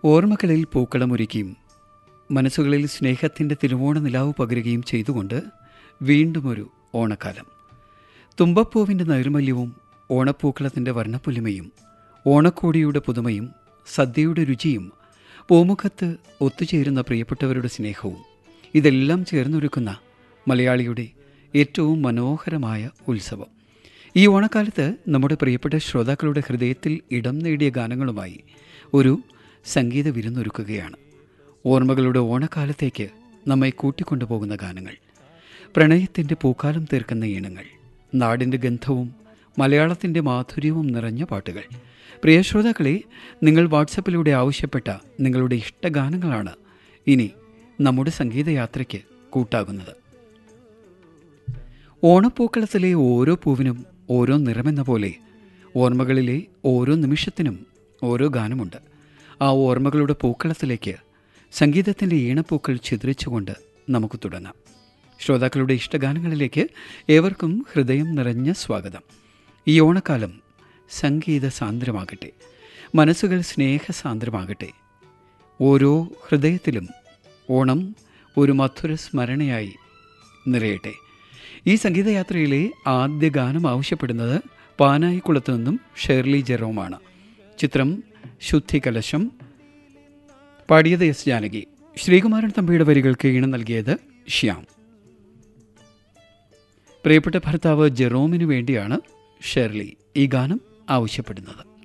ഓർമ്മകളിൽ പൂക്കളമൊരുക്കിയും മനസ്സുകളിൽ സ്നേഹത്തിൻ്റെ തിരുവോണ നിലാവ് പകരുകയും ചെയ്തുകൊണ്ട് വീണ്ടും ഒരു ഓണക്കാലം തുമ്പപ്പൂവിൻ്റെ നൈർമല്യവും ഓണപ്പൂക്കളത്തിൻ്റെ വർണ്ണപ്പൊലിമയും ഓണക്കോടിയുടെ പുതുമയും സദ്യയുടെ രുചിയും പൂമുഖത്ത് ഒത്തുചേരുന്ന പ്രിയപ്പെട്ടവരുടെ സ്നേഹവും ഇതെല്ലാം ചേർന്നൊരുക്കുന്ന മലയാളിയുടെ ഏറ്റവും മനോഹരമായ ഉത്സവം ഈ ഓണക്കാലത്ത് നമ്മുടെ പ്രിയപ്പെട്ട ശ്രോതാക്കളുടെ ഹൃദയത്തിൽ ഇടം നേടിയ ഗാനങ്ങളുമായി ഒരു സംഗീത വിരുന്നൊരുക്കുകയാണ് ഓർമ്മകളുടെ ഓണക്കാലത്തേക്ക് നമ്മെ കൂട്ടിക്കൊണ്ടുപോകുന്ന ഗാനങ്ങൾ പ്രണയത്തിൻ്റെ പൂക്കാലം തീർക്കുന്ന ഈണങ്ങൾ നാടിൻ്റെ ഗന്ധവും മലയാളത്തിൻ്റെ മാധുര്യവും നിറഞ്ഞ പാട്ടുകൾ പ്രിയ ശ്രോതാക്കളെ നിങ്ങൾ വാട്സപ്പിലൂടെ ആവശ്യപ്പെട്ട നിങ്ങളുടെ ഇഷ്ടഗാനങ്ങളാണ് ഇനി നമ്മുടെ സംഗീതയാത്രയ്ക്ക് കൂട്ടാകുന്നത് ഓണപ്പൂക്കളത്തിലെ ഓരോ പൂവിനും ഓരോ നിറമെന്ന പോലെ ഓർമ്മകളിലെ ഓരോ നിമിഷത്തിനും ഓരോ ഗാനമുണ്ട് ആ ഓർമ്മകളുടെ പൂക്കളത്തിലേക്ക് സംഗീതത്തിൻ്റെ ഈണപ്പൂക്കൾ ചിത്രിച്ചുകൊണ്ട് നമുക്ക് തുടങ്ങാം ശ്രോതാക്കളുടെ ഇഷ്ടഗാനങ്ങളിലേക്ക് ഏവർക്കും ഹൃദയം നിറഞ്ഞ സ്വാഗതം ഈ ഓണക്കാലം സംഗീത സാന്ദ്രമാകട്ടെ മനസ്സുകൾ സ്നേഹസാന്ദ്രമാകട്ടെ ഓരോ ഹൃദയത്തിലും ഓണം ഒരു മധുര സ്മരണയായി നിറയട്ടെ ഈ സംഗീതയാത്രയിലെ ആദ്യ ഗാനം ആവശ്യപ്പെടുന്നത് പാനായിക്കുളത്തു നിന്നും ഷേർലി ജെറോമാണ് ചിത്രം ശുദ്ധി കലശം പാടിയത് എസ് ജാനകി ശ്രീകുമാരൻ തമ്പിയുടെ വരികൾക്ക് ഈണം നൽകിയത് ശ്യാം പ്രിയപ്പെട്ട ഭർത്താവ് ജെറോമിനു വേണ്ടിയാണ് ഷെർലി ഈ ഗാനം ആവശ്യപ്പെടുന്നത്